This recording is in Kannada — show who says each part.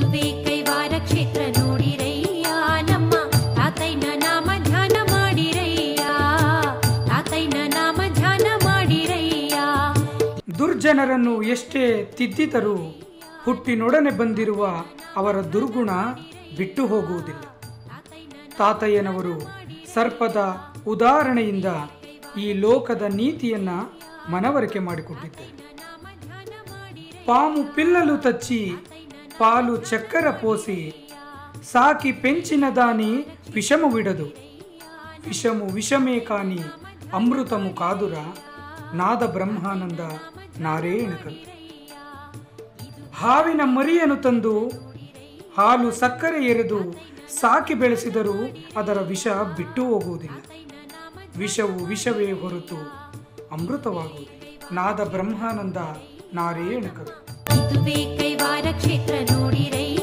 Speaker 1: ಇದುವೇ ಕೈವಾರ ಕ್ಷೇತ್ರ ನೋಡಿರಯ್ಯ ನಮ್ಮ ತಾತಯ್ಯನ ನಾಮ ಧ್ಯಾನ ಮಾಡಿರಯ್ಯ ತಾತಯ್ಯನ ನಾಮ ಧ್ಯಾನ ಮಾಡಿರಯ್ಯ
Speaker 2: ದುರ್ಜನರನ್ನು ಎಷ್ಟೇ ತಿದ್ದಿದರೂ ಹುಟ್ಟಿನೊಡನೆ ಬಂದಿರುವ ಅವರ ದುರ್ಗುಣ ಬಿಟ್ಟು ಹೋಗುವುದಿಲ್ಲ ತಾತಯ್ಯನವರು ಸರ್ಪದ ಉದಾಹರಣೆಯಿಂದ ಈ ಲೋಕದ ನೀತಿಯನ್ನ ಮನವರಿಕೆ ಮಾಡಿಕೊಟ್ಟಿದ್ದಾರೆ ಪಾಮು ಪಿಲ್ಲಲು ತಚ್ಚಿ ಪಾಲು ಚಕ್ಕರ ಪೋಸಿ ಸಾಕಿ ಪೆಂಚಿನ ದಾನಿ ವಿಷಮವಿಡದು ವಿಷಮು ವಿಷಮೇ ಕಾನಿ ಅಮೃತಮು ಕಾದುರ ನಾದ ಬ್ರಹ್ಮಾನಂದ ನಾರೇಣಕಲ್ ಹಾವಿನ ಮರಿಯನ್ನು ತಂದು ಹಾಲು ಸಕ್ಕರೆ ಎರೆದು ಸಾಕಿ ಬೆಳೆಸಿದರೂ ಅದರ ವಿಷ ಬಿಟ್ಟು ಹೋಗುವುದಿಲ್ಲ ವಿಷವು ವಿಷವೇ ಹೊರತು ಅಮೃತವಾಗುವುದಿಲ್ಲ ನಾದ ಬ್ರಹ್ಮಾನಂದ ನಾರೇಣಕಲ್
Speaker 1: ಇದುವೇ ಕೈವಾರ ಕ್ಷೇತ್ರ ನೋಡಿರಯ್ಯ